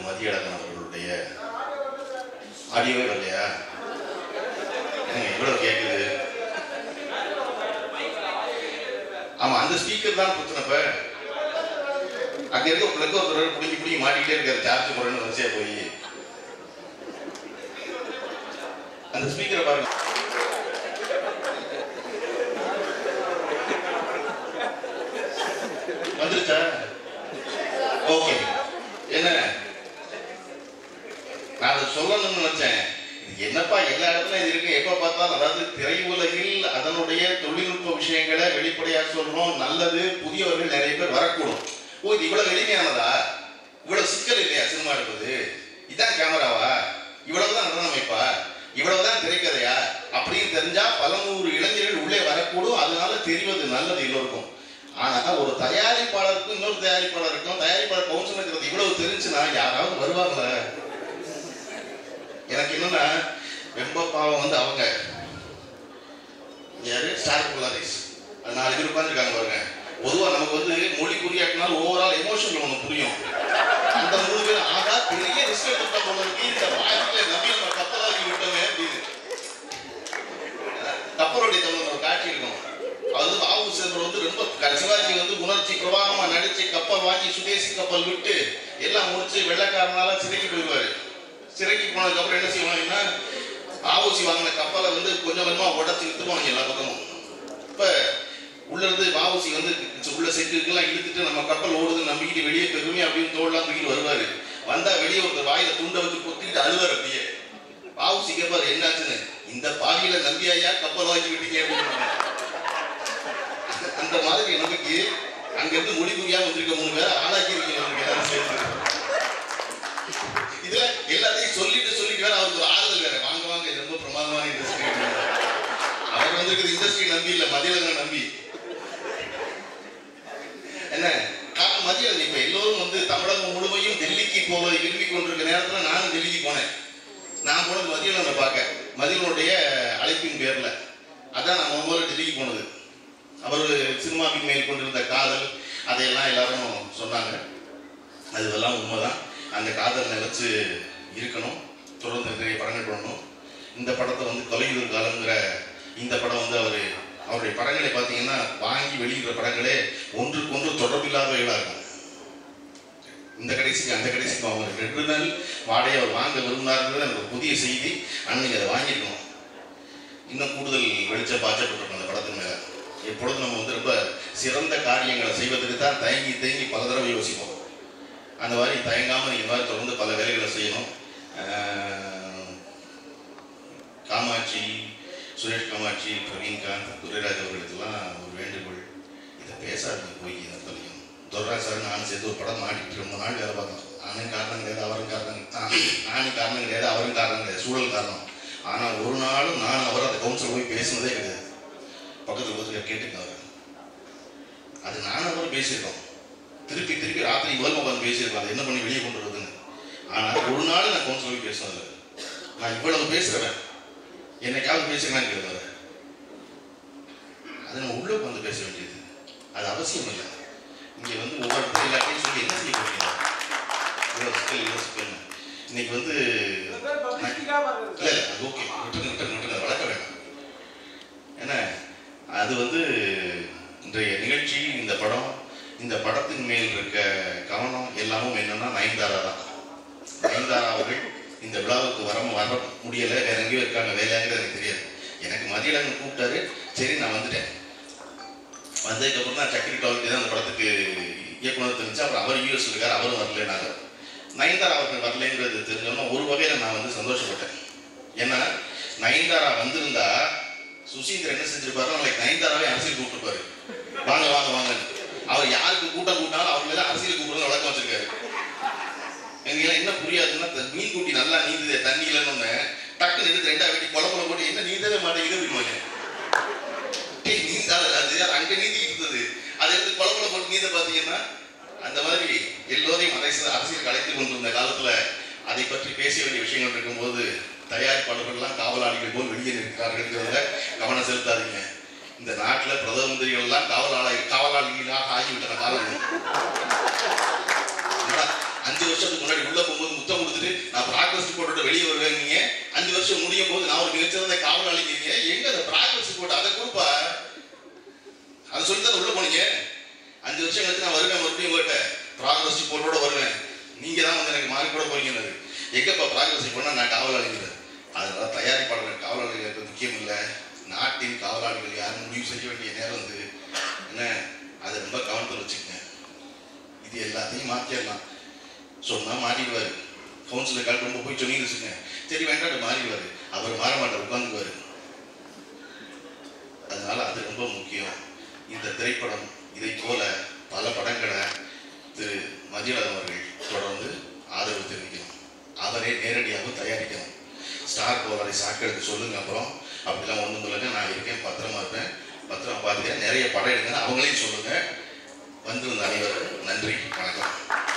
மதியழகன் அவர்களுடைய ஆடியோவே வரலையா ஏங்க, இவ்வளவு கேக்குது ஆமா அந்த ஸ்பீக்கர் தான் குத்துனப்ப அங்க இருக்க பிளக் ஒருத்தர் பிடிங்கி பிடிங்கி மாட்டிக்கிட்டே இருக்காரு சார்ஜ் போறேன்னு வரிசையா போய் அந்த ஸ்பீக்கரை பாருங்க வந்துருச்சா ஓகே என்ன நான் அதை சொல்லணும்னு நினைச்சேன் இது என்னப்பா எல்லா இடத்துலயும் இது இருக்கு எப்ப பார்த்தாலும் அதாவது திரையுலகில் அதனுடைய தொழில்நுட்ப விஷயங்களை வெளிப்படையா சொல்றோம் நல்லது புதியவர்கள் நிறைய பேர் வரக்கூடும் ஓ இது இவ்வளவு எளிமையானதா இவ்வளவு சிக்கல் இல்லையா சினிமா எடுப்பது இதான் கேமராவா இவ்வளவுதான் நடனம் அமைப்பா இவ்வளவுதான் திரைக்கதையா அப்படின்னு தெரிஞ்சா பல நூறு இளைஞர்கள் உள்ளே வரக்கூடும் அதனால தெரிவது நல்லது எல்லோருக்கும் ஆனா ஒரு தயாரிப்பாளருக்கும் இன்னொரு தயாரிப்பாளருக்கும் தயாரிப்பாளர் கவுன்சில் இருக்கிறது இவ்வளவு தெரிஞ்சுன்னா யாராவது வருவாங்களா எனக்கு என்னன்னா வெம்ப பாவம் வந்து அவங்க யாரு ஸ்டார் புலாரிஸ் அது நாலு பேர் உட்காந்துருக்காங்க பாருங்க பொதுவா நமக்கு வந்து மொழி புரியாட்டினாலும் ஓவரால் எமோஷன் ஒன்று புரியும் அந்த மூணு பேர் ஆகா பெரிய ரிஸ்க் எடுத்துட்டா போல இருக்கு இந்த வாழ்க்கையில நம்பி நம்ம கப்பலாகி விட்டோமே அப்படின்னு கப்பலுடைய தமிழ் ஒரு காட்சி இருக்கும் அது ஆவு செல்வர் வந்து ரொம்ப க- சிவாஜி வந்து உணர்ச்சி பிரவாகமா நடிச்சு கப்பல் வாங்கி சுதேசி கப்பல் விட்டு எல்லாம் முடிச்சு வெள்ளக்காரனால சிறைக்கு போயிடுவாரு சிறைக்கு போனதுக்கு அப்புறம் என்ன செய்வாங்கன்னா ஆவோசி வாங்கின கப்பலை வந்து கொஞ்சம் கொஞ்சமா உடச்சு வித்துருவாங்க எல்லா பக்கமும் இப்ப உள்ள இருந்து வாவுசி வந்து உள்ள செட்டுக்கெல்லாம் இழுத்துட்டு நம்ம கப்பல் ஓடுதுன்னு நம்பிக்கிட்டு வெளியே பெருமை அப்படின்னு தோல்லாம் தூக்கிட்டு வருவாரு வந்தா வெளியே ஒருத்தர் வாயில துண்டை வச்சு கொத்திட்டு அழுவார் அப்படியே வாவுசி கேட்பாரு என்னாச்சுன்னு இந்த பாவியில நம்பியாயா கப்பல் வாங்கி விட்டீங்க அப்படின்னு அந்த மாதிரி நமக்கு அங்க இருந்து மொழி புரியாம வந்திருக்க மூணு பேர் ஆளாக்கி இருக்கீங்க நமக்கு எல்லாரும் சேர்ந்து இதுல எல்லாத்தையும் சொல்லிட்டு சொல்லிட்டு வேற அவருக்கு ஒரு ஆறுதல் வேற வாங்க வாங்க இது ரொம்ப பிரமாதமான இண்டஸ்ட்ரி அவர் வந்திருக்கிறது இண்டஸ்ட்ரி நம்பி இல்ல மதியழகனை நம்பி என்ன காரணம் மதியழகன் இப்ப எல்லோரும் வந்து தமிழகம் முழுமையும் டெல்லிக்கு போவதை விரும்பி கொண்டிருக்க நேரத்துல நானும் டெல்லிக்கு போனேன் நான் போனது மதியழகனை பார்க்க மதியனுடைய அழைப்பின் பேர்ல அதான் நான் முதல்ல டெல்லிக்கு போனது அவர் சினிமாவின் மேல் கொண்டிருந்த காதல் அதையெல்லாம் எல்லாரும் சொன்னாங்க அதுவெல்லாம் உண்மைதான் அந்த காதல் நிலைச்சு இருக்கணும் தொடர்ந்து நிறைய படங்கள் பண்ணணும் இந்த படத்தை வந்து தொலையூர் காலங்கிற இந்த படம் வந்து அவர் அவருடைய படங்களை பார்த்தீங்கன்னா வாங்கி வெளியிடுற படங்களே ஒன்றுக்கு ஒன்று தொடர்பில்லாதவைகளாக இருக்கும் இந்த கடைசிக்கு அந்த கடைசிக்கு அவங்க ரெண்டு நாள் வாடகை அவர் வாங்க விரும்பினாருங்கிறது எனக்கு ஒரு புதிய செய்தி அன்னைக்கு அதை வாங்கியிருக்கணும் இன்னும் கூடுதல் வெளிச்சம் பாய்ச்சப்பட்டிருக்கும் அந்த படத்தின் மேல எப்பொழுதும் நம்ம வந்து ரொம்ப சிறந்த காரியங்களை செய்வதற்கு தான் தயங்கி தயங்கி பல தடவை யோசிப்போம் அந்த மாதிரி தயங்காம நீங்க இந்த மாதிரி தொடர்ந்து பல வேலைகளை செய்யணும் ஆஹ் காமாட்சி சுரேஷ் காமாட்சி பிரவீன்காந்த் துரைராஜ் அவர்களுக்கெல்லாம் ஒரு வேண்டுகோள் இதை பேசாதீங்க போய் இந்த தலையும் துரைராஜ் சார் நானும் சேர்த்து ஒரு படம் மாட்டிட்டு ரொம்ப நாள் வேலை பார்த்தோம் நானும் காரணம் கிடையாது அவரும் காரணம் நான் நானும் காரணம் கிடையாது அவரும் காரணம் கிடையாது சூழல் காரணம் ஆனால் ஒரு நாளும் நான் அவர் அந்த கவுன்சில் போய் பேசினதே கிடையாது பக்கத்தில் ஒருத்தர் கேட்டுக்க அவர் அது நானும் அவர் பேசியிருக்கோம் திருப்பி திருப்பி ராத்திரி முதல் உட்காந்து பேசியிருக்கோம் அதை என்ன பண்ணி வெளியே கொண்டு வருதுன்னு ஆனால் ஒரு நாள் நான் கவுன்சில் போய் பேசினது இல்லை. நான் இவ்வளவு பேசுகிறவன் என்னைக்காவது பேசுகிறேன்னு கேட்குறாரு அது நம்ம உள்ள உட்காந்து பேச வேண்டியது அது அவசியம் இல்லை இங்கே வந்து ஒவ்வொரு இடத்துல எல்லாத்தையும் சொல்லி என்ன செய்ய போறீங்க இவ்வளோ சிக்கல் இவ்வளோ சிக்கல் இன்னைக்கு வந்து இல்லை இல்லை அது ஓகே விட்டுருங்க விட்டுருங்க விட்டுருங்க வளர்க்க வேண்டாம் ஏன்னா அது வந்து இன்றைய நிகழ்ச்சி இந்த படம் இந்த படத்தின் மேல் இருக்க கவனம் எல்லாமும் என்னன்னா நயன்தாரா தான் நயன்தாரா அவர்கள் இந்த விழாவுக்கு வர வர முடியலை வேற எங்கேயோ இருக்காங்க வேலையாங்கிறது எனக்கு தெரியாது எனக்கு மதியழகன் கூப்பிட்டாரு சரி நான் வந்துட்டேன் வந்ததுக்கப்புறம் தான் சக்கரி டால்கி தான் அந்த படத்துக்கு இயக்குனர் தெரிஞ்சு அப்புறம் அவர் யூஎஸ் இருக்கார் அவரும் வரலனாங்க நயன்தாரா அவர்கள் வரலைங்கிறது தெரிஞ்சோன்னா ஒரு வகையில் நான் வந்து சந்தோஷப்பட்டேன் ஏன்னா நயன்தாரா வந்திருந்தா சுசீந்திரன் என்ன செஞ்சிருப்பாரு நாளைக்கு நயன்தாராவே அரசியல் கூப்பிட்டுருப்பாரு வாங்க வாங்க வாங்க அவர் யாருக்கு கூட்டம் கூட்டினாலும் அவங்கள அரசியல் கூப்பிடுறது வழக்கம் வச்சிருக்காரு எங்களுக்கு என்ன புரியாதுன்னா த- மீன் குட்டி நல்லா நீந்துதே தண்ணியிலன்னு டக்குன்னு எடுத்து ரெண்டா வெட்டி கொலை கொலை போட்டு என்ன நீந்தவே மாட்டேங்குது அப்படிமாங்க டேய் நீந்தாத அது அங்க நீந்திக்கிட்டு இருந்தது அதை எடுத்து கொலை கொலை போட்டு நீந்த பாத்தீங்கன்னா அந்த மாதிரி எல்லோரையும் அரசு அரசியல் கலைத்து கொண்டிருந்த காலத்துல அதை பற்றி பேச வேண்டிய விஷயங்கள் இருக்கும்போது தயாரிப்பாளர்கள்லாம் காவலாளிகள் போல் வெளியே நிற்கிறார்கள்ங்கிறதுல கவனம் செலுத்தாதீங்க இந்த நாட்டில் பிரதம மந்திரிகள் எல்லாம் காவலாளி காவலாளிகளாக ஆகிவிட்டன காலம் என்னடா, அஞ்சு வருஷத்துக்கு முன்னாடி உள்ள போகும்போது முத்தம் கொடுத்துட்டு நான் ப்ராக்ரஸ் ரிப்போர்ட்டோட வெளியே வருவேன் நீங்க அஞ்சு வருஷம் முடியும் போது நான் ஒரு மிகச்சிறந்த காவலாளிங்க எங்க அந்த ப்ராக்ரஸ் ரிப்போர்ட் அதை கொடுப்பா அதை சொல்லி தான் உள்ள போனீங்க அஞ்சு வருஷம் கழிச்சு நான் வருவேன் மறுபடியும் உங்கள்கிட்ட ப்ராக்ரஸ் ரிப்போர்ட்டோட வருவேன் நீங்க தான் வந்து எனக்கு மார்க் கூட போறீங்கன்னு எங்கப்பா ப்ராக்ரஸ் ரிப்போர்ட்னா நான் காவலாளிங்க அதனால தயாரிப்பாளர்கள் காவலாளிகளுக்கு முக்கியம் இல்லை நாட்டின் காவலாளிகள் யாரும் முடிவு செய்ய வேண்டிய நேரம் வந்து என்ன அதை ரொம்ப கவனத்தில் வச்சுக்கங்க இது எல்லாத்தையும் மாற்றிடலாம் சொன்னா மாறிடுவாரு கவுன்சிலர் கால் ரொம்ப போய் சொன்னீங்கன்னு வச்சுங்க சரி வேண்டாம் மாறிடுவாரு அவர் மாற மாட்டார் உட்காந்துக்குவாரு அதனால அது ரொம்ப முக்கியம் இந்த திரைப்படம் இதை போல பல படங்களை திரு மதியழகன் அவர்கள் தொடர்ந்து ஆதரவு தெரிவிக்கணும் அவரே நேரடியாக தயாரிக்கணும் ஸ்டார் போராடி சாக்கெடுத்து சொல்லுங்க அப்புறம் அப்படிலாம் ஒன்றும் சொல்லுங்க நான் இருக்கேன் பத்திரமா இருப்பேன் பத்திரமா பார்த்துக்கிறேன் நிறைய படம் எடுங்க அவங்களையும் சொல்லுங்க வந்திருந்த அனைவரும் நன்றி வணக்கம்